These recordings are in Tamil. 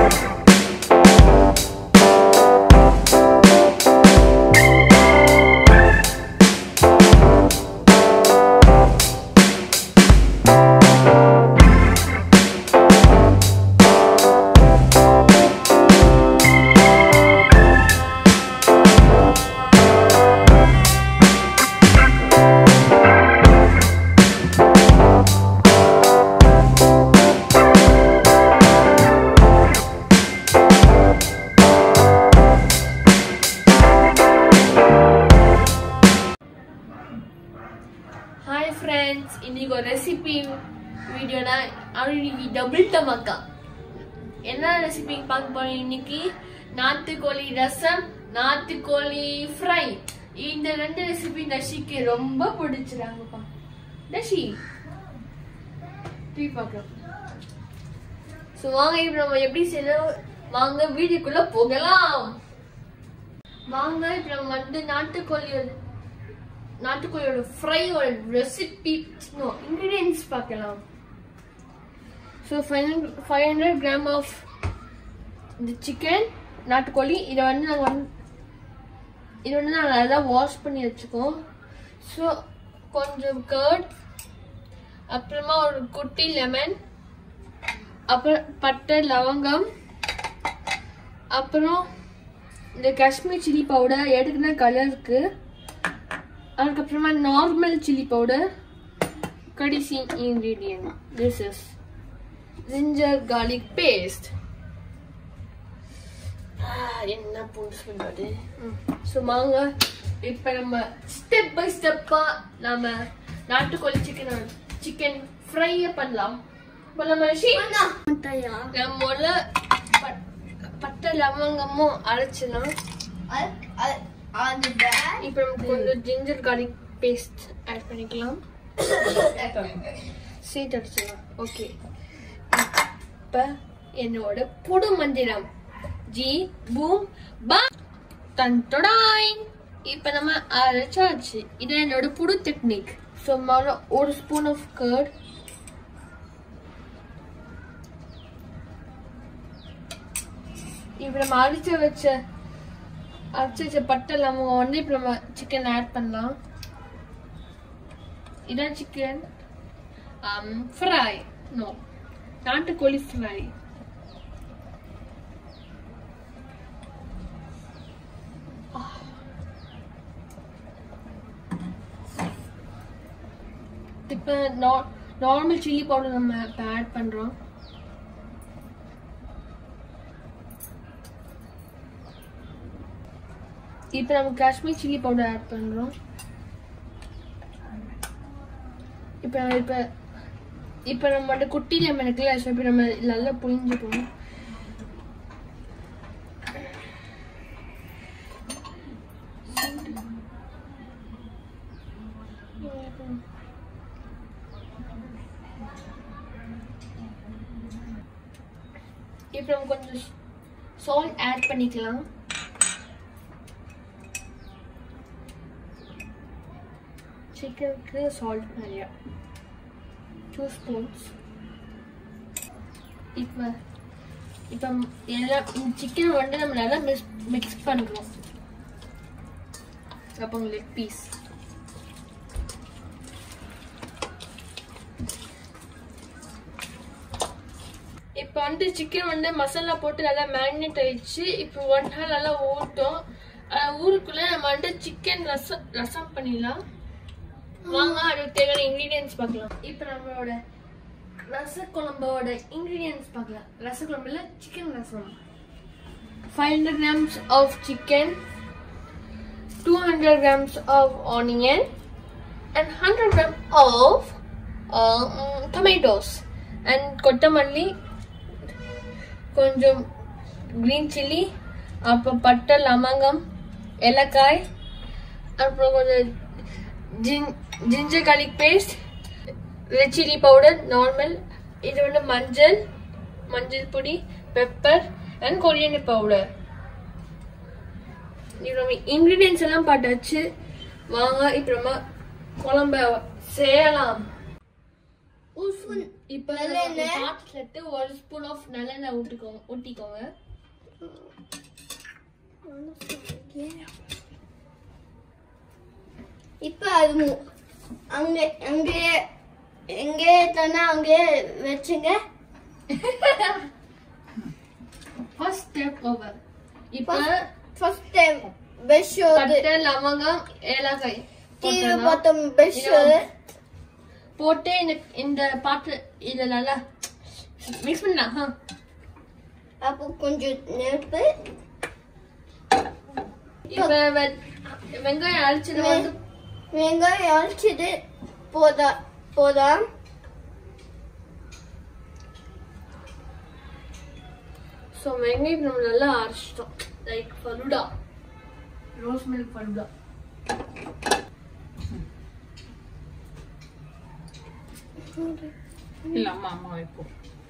ஹாய் ஃப்ரெண்ட்ஸ் இன்னைக்கு ஒரு ரெசிபி வீடியோனா இன்னைக்கு டபுள் டமக்கா என்ன ரெசிபி பார்க்க போறோம் இன்னைக்கு நாட்டுக்கோழி ரசம் நாட்டுக்கோழி ஃப்ரை இந்த ரெண்டு ரெசிபி தஷிக்கு ரொம்ப பிடிச்சிருக்காங்கப்பா தஷி போய் பார்க்கலாம் ஸோ வாங்க இப்போ நம்ம எப்படி செய்யணும் வாங்க வீடியோக்குள்ள போகலாம் வாங்க இப்போ நம்ம வந்து நாட்டுக்கோழியோட நாட்டுக்கோழியோட ஃப்ரையோட ரெசிபி இன்கிரீடியன்ஸ் பார்க்கலாம் so five five hundred gram of இந்த சிக்கன் நாட்டுக்கோழி இதை வந்து நாங்கள் வந்து இது வந்து நாங்கள் நல்லா வாஷ் பண்ணி வச்சுக்கோம் ஸோ கொஞ்சம் கர்ட் அப்புறமா ஒரு குட்டி லெமன் அப்புறம் பட்டை லவங்கம் அப்புறம் இந்த காஷ்மீர் சில்லி பவுடர் எடுக்கிற கலருக்கு அதுக்கப்புறமா நார்மல் சில்லி பவுடர் கடைசி ingredient this is ginger garlic paste என்ன பூண்டு சொல்றது ஸோ வாங்க இப்போ நம்ம ஸ்டெப் பை ஸ்டெப்பா நம்ம நாட்டுக்கோழி சிக்கன் சிக்கன் ஃப்ரையை பண்ணலாம் பண்ணலாமா ரிஷி நம்ம முதல்ல பட்- பட்டை லவங்கமும் அரைச்சிடலாம் இப்போ நம்ம கொஞ்சம் ஜிஞ்சர் garlic பேஸ்ட் ஆட் பண்ணிக்கலாம் சீட் அடிச்சிடலாம் ஓகே இப்போ என்னோட புது மந்திரம் ஜி பூம் பா தன்டொடாய் இப்போ நம்ம அரைச்சாச்சு இது என்னோட புது டெக்னிக் ஸோ முதல்ல ஒரு ஸ்பூன் ஆஃப் கர்ட் இப்போ நம்ம அரைச்சு வச்ச அரைச்சு வச்ச பட்டை லவங்கம் வந்து இப்போ நம்ம சிக்கன் ஆட் பண்ணலாம் இதான் சிக்கன் ஃப்ரை நோ நாட்டுக்கோழி ஃப்ரை இப்போ நார்மல் சில்லி பவுடர் நம்ம இப்போ ஆட் பண்ணுறோம் இப்போ நம்ம காஷ்மீர் சில்லி பவுடர் ஆட் பண்ணுறோம் இப்போ இப்போ இப்போ நம்மளோட குட்டி லெமன் இருக்குல்ல ஸோ இப்போ நம்ம நல்லா புளிஞ்சுப்போம் இப்போ நம்ம கொஞ்சம் சால்ட் ஆட் பண்ணிக்கலாம் சிக்கனுக்கு சால்ட் நிறையா டூ ஸ்பூன்ஸ் இப்போ இப்போ எல்லாம் இந்த சிக்கன் வந்து நம்ம நல்லா மிக்ஸ் மிக்ஸ் பண்ணுறோம் அப்போ லெக் பீஸ் இப்போ வந்து சிக்கன் வந்து மசாலா போட்டு நல்லா மேரினேட் ஆயிடுச்சு இப்போ ஒன் ஹார் நல்லா ஊட்டும் ஊருக்குள்ள நம்ம வந்து சிக்கன் ரசம் ரசம் பண்ணிடலாம் வாங்க அதுக்கு தேவையான இன்கிரீடியன்ஸ் பார்க்கலாம் இப்போ நம்மளோட ரசக்குழம்போட இன்கிரீடியன்ஸ் பார்க்கலாம் ரசக்குழம்புல chicken rasam five hundred grams of chicken two hundred grams of onion and hundred gram of tomatoes and கொத்தமல்லி கொஞ்சம் க்ரீன் சில்லி அப்புறம் பட்டை லவங்கம் ஏலக்காய் அப்புறம் கொஞ்சம் gin ginger garlic paste red chilli powder normal இது வந்து மஞ்சள் மஞ்சள் பொடி பெப்பர் அண்ட் கொரியண்டர் பவுடர் இப்போ நம்ம இன்க்ரீடியன்ஸ் எல்லாம் பார்த்தாச்சு வாங்க இப்போ நம்ம குழம்ப செய்யலாம் ஒரு ஸ்பூன் இப்போ நல்லெண்ணெய். பாத்திரத்துல எடுத்து ஒரு ஸ்பூன் ஆஃப் நல்லெண்ணெய் ஊட்டிக்கோங்க ஊட்டிக்கோங்க இப்ப அது மு- அங்க அங்கேயே எங்கே தானே அங்கேயே வச்சுங்க ஃபர்ஸ்ட் ஸ்டெப் ஓவர் இப்போ ஃபர்ஸ்ட் டைம் பெஷ் பட்டை லவங்கம் ஏலக்காய் கீழே போட்டுடலாம். பார்த்தோம் பெஷ் போட்டு இந்த இந்த பாத்திர இதை நல்லா மிக்ஸ் பண்ணலாம் ஆ. அப்போ கொஞ்சம் நெருப்பு இப்போ வெ- வெங்காயம் அரைச்சது வந்து வெங்காயம் அரைச்சது போதா போதா ஸோ வெங்காயம் நம்ம நல்லா அரைச்சிட்டோம் like falooda rose milk falooda இல்ல அம்மா அம்மா வைப்போம்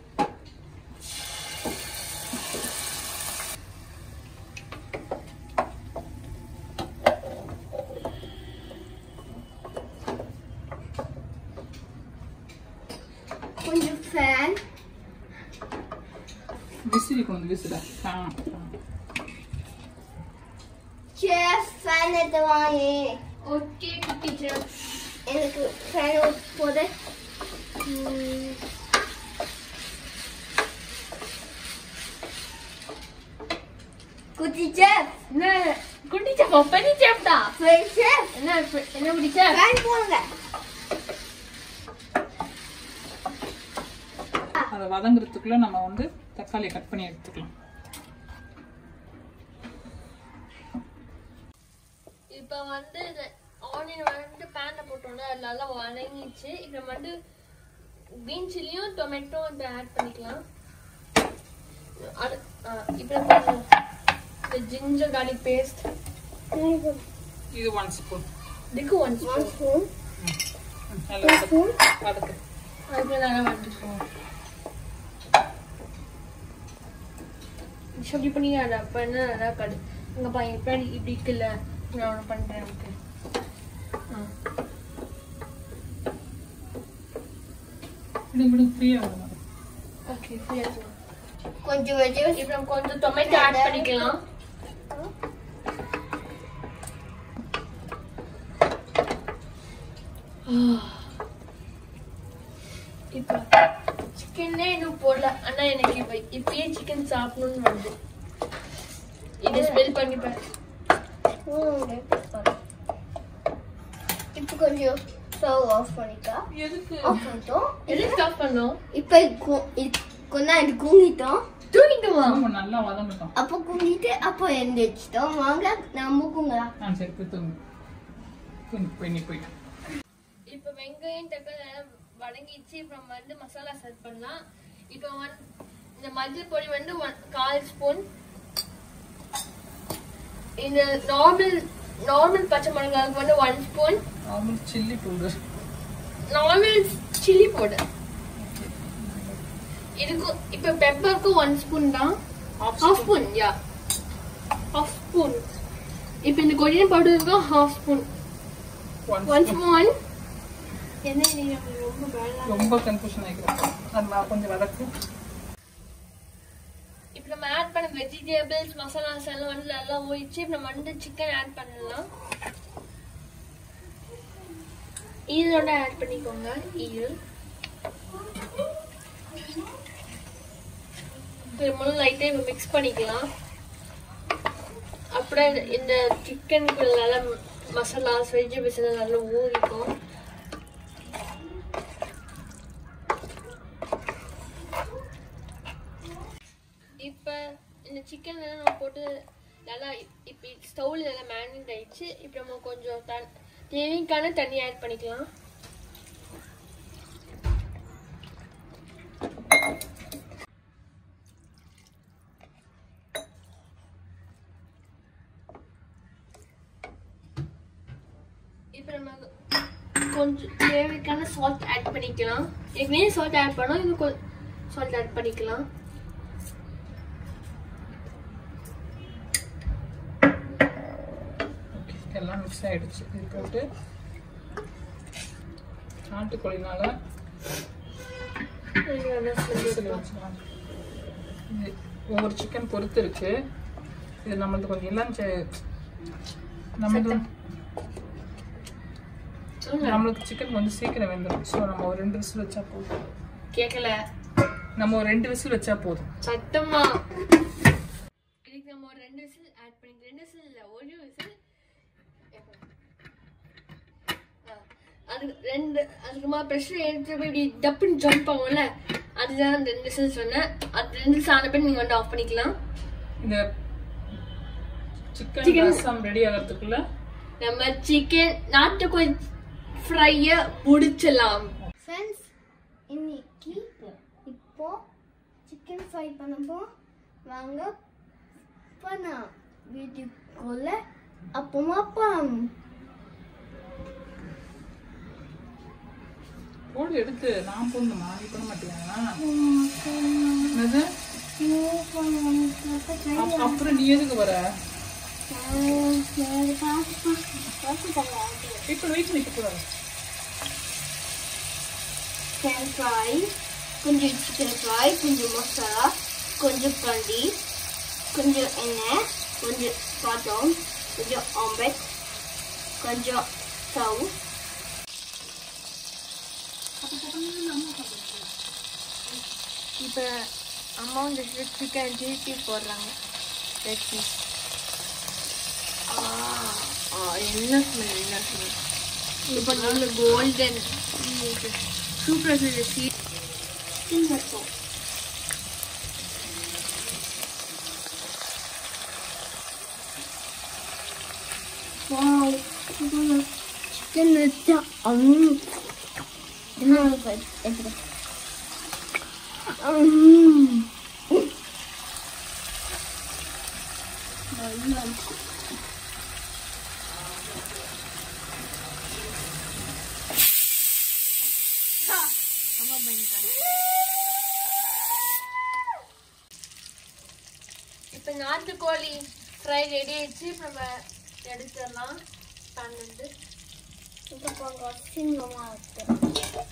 கொஞ்சம் ஃபேன் விசிறி கொண்டு விசிறா ஆ ஆ. சேஃப் ஃபேன் எடுத்து வாங்கி ஓகே குட்டி சேர் எனக்கு ஃபேன் போது குட்டி சேஃப் என்ன குட்டி சேஃப் பெரிய சேஃப் தான் ஃபேன் சேஃப் என்ன என்ன குட்டி சேஃப் ஃபேன் போடுங்க அதை வதங்குறதுக்குள்ள நம்ம வந்து தக்காளியை கட் பண்ணி எடுத்துக்கலாம் இப்போ வந்து ஆனியன் வந்து பேன்ல போட்டோம்னா அது நல்லா வதங்கிச்சு இப்போ நம்ம வந்து கிரீன் சில்லியும் டொமேட்டோ வந்து ஆட் பண்ணிக்கலாம் அது இப்போ கொஞ்சம் இந்த ஜிஞ்சர் கார்லிக் பேஸ்ட் இது ஒன் ஸ்பூன் இதுக்கு ஒன் ஒன் ஸ்பூன் ஸ்பூன் நல்லா வதக்கு வதக்கு அதுக்கு நல்லா வந்துச்சுக்கோங்க சொல்லி பண்ணி அதை பண்ண நல்லா கடு இங்க பாருங்க இப்போ இப்படி இருக்குல்ல நான் ஒன்று பண்ணுறேன் எனக்கு ஆ விடு விடு ஃப்ரீயாக வரும் ஓகே ஃப்ரீயாக கொஞ்சம் வச்சு இப்போ நம்ம கொஞ்சம் டொமேட்டோ ஆட் பண்ணிக்கலாம் இப்போ சிக்கனே இன்னும் போடல ஆனா எனக்கு இப்போ இப்பயே சிக்கன் சாப்பிடணும்னு வருது இதை ஸ்மெல் பண்ணி பாரு இப்போ கொஞ்சம் ஸ்டவ் ஆஃப் பண்ணிட்டா எதுக்கு ஆஃப் பண்ணிட்டோம் எதுக்கு ஸ்டாப் பண்ணோம் இப்போ கு- இது கொஞ்ச நேரம் குங்கிட்டோம் தூங்கிட்டுமா ஆமா, நல்லா வதங்கட்டும் அப்போ குங்கிட்டு அப்போ எந்திரிச்சிட்டோம் வாங்க நம்ம குங்கலாம் ஆ சரி போய் தூங்கு தூங்கு போய் நீ போய் இப்போ வெங்காயம் தக்காளி எல்லாம் வதங்கிச்சு இப்போ நம்ம வந்து மசாலா செட் பண்ணலாம் இப்போ வந்து இந்த மஞ்சள் பொடி வந்து one- கால் ஸ்பூன் இந்த நார்மல் நார்மல் பச்சை மிளகாய்க்கு வந்து one spoon normal chilli powder normal chilli powder இதுக்கும் இப்போ பெப்பருக்கு ஒன் ஸ்பூன் தான் ஹாஃப் ஸ்பூன் யா ஹாஃப் ஸ்பூன் இப்போ இந்த கொரியன் பவுடருக்கு ஹாஃப் ஸ்பூன் ஒன் ஸ்பூன் என்ன நீங்க ரொம்ப பேடா ரொம்ப கன்ஃபியூஷன் ஆகிக்கிறேன் அது நான் கொஞ்சம் வதக்கு இப்போ நம்ம ஆட் பண்ண வெஜிடபிள்ஸ் மசாலாஸ் எல்லாம் வந்து நல்லா ஓடிச்சு இப்போ நம்ம வந்து சிக்கன் ஆட் பண்ணலாம் ஈரோட ஆட் பண்ணிக்கோங்க ஈரல் முதல்ல லைட்டாக இப்போ மிக்ஸ் பண்ணிக்கலாம் அப்புறம் இந்த- இந்த சிக்கனுக்கு நல்லா மசாலாஸ் வெஜிடபிள்ஸ் எல்லாம் நல்லா ஊறிக்கும் இப்போ இந்த சிக்கன் எல்லாம் நம்ம போட்டு நல்லா இப்போ ஸ்டவ்ல நல்லா மேரினேட் ஆயிடுச்சு இப்போ நம்ம கொஞ்சம் தன் தேவைக்கான தண்ணி ஆட் பண்ணிக்கலாம் இப்போ நம்ம கொஞ்சம் தேவைக்கான சால்ட் ஆட் பண்ணிக்கலாம் ஏற்கனவே சால்ட் ஆட் பண்ணோம் இன்னும் கொஞ்சம் சால்ட் ஆட் பண்ணிக்கலாம் ஓகே எல்லாம் மிக்ஸ் ஆயிடுச்சு இது போட்டு நாட்டுக்கோழினால நல்லா smell இதுல இருக்குப்பா. வச்சுக்கலாம். இது ஒவ்வொரு சிக்கன் பொறுத்து இருக்கு இது நம்மளுக்கு கொஞ்சம் இளஞ்ச நம்மளுக்கு சொல்லுங்க. நம்மளுக்கு சிக்கன் வந்து சீக்கிரம் வெந்துடும் ஸோ நம்ம ஒரு ரெண்டு விசில் வச்சா போதும் கேட்கல நம்ம ஒரு ரெண்டு விசில் வச்சா போதும் சத்தமா இதுக்கு நம்ம ஒரு ரெண்டு விசில் ஆட் பண்ணி ரெண்டு விசில் இல்ல ஒரு விசில் அதுக்கு ரெண்டு அதுக்குமா ப்ரெஷர் எடுத்து போய் இப்படி டப்புன்னு ஜம்ப் ஆகும்ல அதுதான் அந்த ரெண்டு விசில் சொன்னேன் அது ரெண்டு விசில் ஆன பின் நீங்க வந்து ஆஃப் பண்ணிக்கலாம் இந்த சிக்கன் Chicken- ரசம் ரெடி ஆகிறதுக்குள்ள நம்ம சிக்கன் நாட்டுக்கோழி ஃப்ரைய முடிச்சலாம் ஃப்ரெண்ட்ஸ் இன்னைக்கு இப்போ சிக்கன் ஃப்ரை பண்ணப்போம் வாங்க பண்ணலாம் வீட்டுக்குள்ள அப்பமா பம் போடு எடுத்து நான் போடணுமா நீ பண்ண மாட்டியா என்னது அப்- அப்புறம் நீ எதுக்கு வர இப்போ வெயிட் நிக்க கூடாது சிக்கன் ஃப்ரை கொஞ்சம் சிக்கன் ஃப்ரை கொஞ்சம் மசாலா கொஞ்சம் பண்டி கொஞ்சம் எண்ணெய் கொஞ்சம் பழம் கொஞ்சம் ஆம்பெட் கொஞ்சம் ஸ்டவ் இப்போ அம்மா வந்து சிக்கன் திருப்பி போடுறாங்க ரெட் பீஸ் என்ன ஸ்மெல் என்ன ஸ்மெல் இப்போ நல்ல கோல்டன் சூப்பராக இருக்குது சீ சின்னத்தோ வாவ் சிக்கன் வச்சா அம் என்ன எப்படி அம் நல்லா இருக்கு. அம்மா பண்ணிட்டாங்க இப்போ நாட்டுக்கோழி ஃப்ரை ரெடி ஆயிடுச்சு இப்போ நம்ம எடுத்துடலாம் பேன் வந்து இது கொஞ்சம் சின்னமா இருக்கு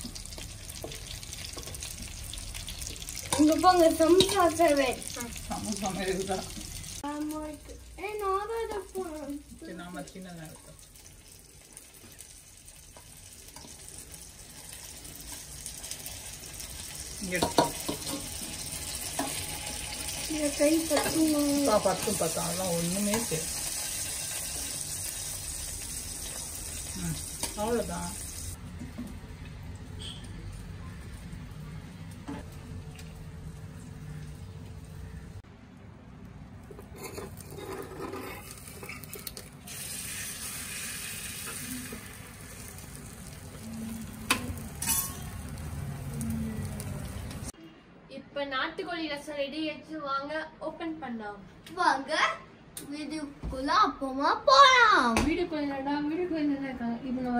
இங்க போங்க சம்சா சர்வேட் சமோசா மாதிரி இருக்குதா ஆமா இருக்கு ஏ நான் தான் இதை போனேன் சரி நாம சின்னதாக இருக்கும் இங்க எடுத்து இதை கை பற்றணும் பா பத்தும் பத்தும் அதெல்லாம் ஒண்ணுமே சரி ம் அவ்வளோதான் இப்போ நாட்டுக்கோழி ரசம் ரெடி ஆயிடுச்சு வாங்க ஓப்பன் பண்ணலாம் வாங்க வீட்டுக்குள்ள அப்பமா போலாம் வீடுக்குள்ள என்னடா வீடுக்குள்ள என்ன இருக்காங்க இப்போ நம்ம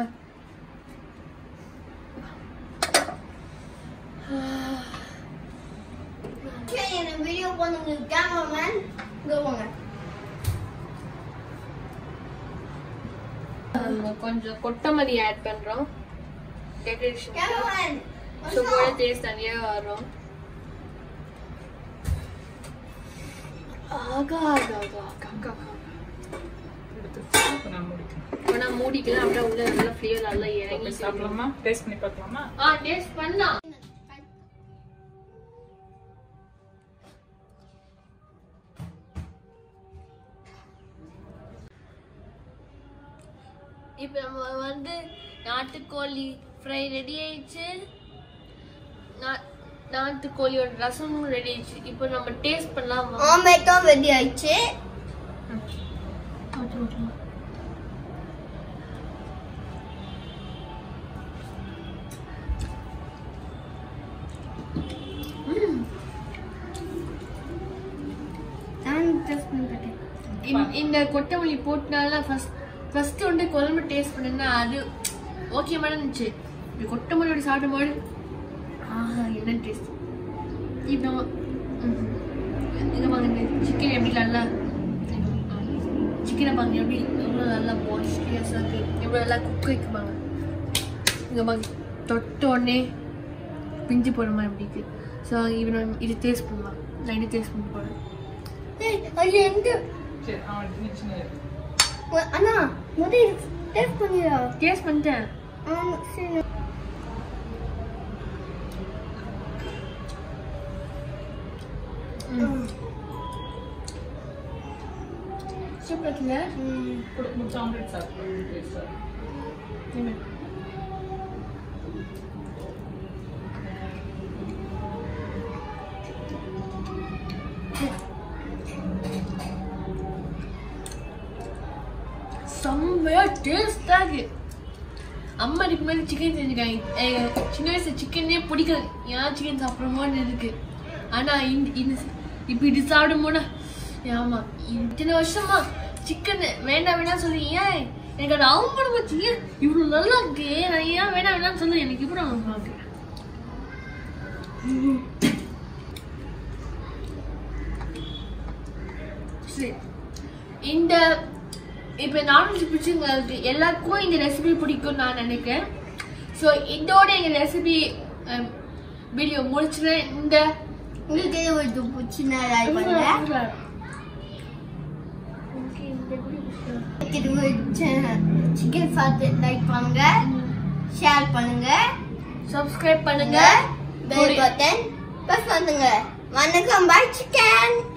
சரி என்ன வீடியோ பண்ணுங்க கேமராமேன் இங்க வாங்க நம்ம கொஞ்சம் கொத்தமல்லி ஆட் பண்றோம் டெக்கரேஷன் கேமராமேன் ஸோ கூட டேஸ்ட் தனியாக வரும் ஆகா ஆகா ஆகா ஆகா, ஆகா ஆகா. எடுத்து இப்போ நான் முடிக்கிறேன் இப்போ நான் மூடிக்கலாம் அப்படியே உள்ள நல்லா ஃப்ளேவர் நல்லா இப்போ இறங்கி போய் சாப்பிடலாமா டேஸ்ட் பண்ணி பார்க்கலாமா ஆ டேஸ்ட் பண்ணலாம் இப்போ நம்ம வந்து நாட்டுக்கோழி ஃப்ரை ரெடி ஆயிடுச்சு நா- நாட்டுக்கோழியோட ரசமும் ரெடி ஆயிடுச்சு இப்போ நம்ம டேஸ்ட் பண்ணலாம் வாங்க. ஆம்லேட்டும் ரெடி ஆயிடுச்சு ஓகே, ஓகே. நான் டெஸ்ட் பண்ணிட்டேன் இந்த- இந்த கொத்தமல்லி போட்டனால ஃபர்ஸ்ட் ஃபர்ஸ்ட் வந்து குழம்பு டேஸ்ட் பண்ணேன்னா அது ஓகே மேடம் இருந்துச்சு இந்த கொத்தமல்லியோட சாப்பிடும்போது ஆஹா என்ன டேஸ்ட் இப்போ ம், இங்க பாருங்க இந்த சிக்கன் எப்படி நல்லா சிக்கனை பாருங்க எப்படி எவ்வளோ நல்லா பாய்ஸ்டியஸாக இருக்கு எவ்வளோ நல்லா குக் வைக்குவாங்க இங்கே பாருங்க தொட்ட உடனே பிஞ்சு போன மாதிரி அப்படி இருக்கு ஸோ இவன் இது டேஸ்ட் பண்ணுவான் நான் இது டேஸ்ட் பண்ணி போகிறேன் ஏய், அது எங்க சரி அவன் நீ சின்ன உ- அண்ணா முதல் டேஸ்ட் பண்ணிடா டேஸ்ட் பண்ணிட்டேன் ஆமா சரி சூப்பர் இருக்குல்ல ம். கொடுத்து ஆம்லெட் சாப்பிட்டு சார் செம்மையா டேஸ்டா இருக்கு அம்மா இதுக்கு மேலே சிக்கன் செஞ்சுருக்காங்க eh, சின்ன வயசுல சிக்கனே பிடிக்காது ஏன் சிக்கன் சாப்பிட்றோமோன்னு இருக்கு ஆனா இந்த இந்த இப்போ இது சாப்பிடும் போனா ஆமா இத்தனை வருஷமா சிக்கன் வேண்டாம் வேணாம் சொல்லி ஏன் எனக்கு அது அவமானம் போச்சு ஏன் இவ்வளவு நல்லா இருக்கு நான் ஏன் வேணாம் வேணாம்னு சொல்லி எனக்கு இப்போ நான் பார்க்குறேன் சரி இந்த இப்போ நான்வெஜ் பிடிச்சவங்களுக்கு எல்லாருக்கும் இந்த ரெசிபி பிடிக்கும் நான் நினைக்கிறேன் ஸோ இதோட எங்கள் ரெசிபி வீடியோ முடிச்சுறேன் இந்த உங்களுக்கு இது ஒரு பிடிச்சினா லைக் பண்ணுங்க இது ஒரு சிக்கன் சாப்பிட்டு லைக் பண்ணுங்க ஷேர் பண்ணுங்க சப்ஸ்கிரைப் பண்ணுங்க பெல் பட்டன் ப்ரெஸ் பண்ணுங்க வணக்கம் பாய் சிக்கன்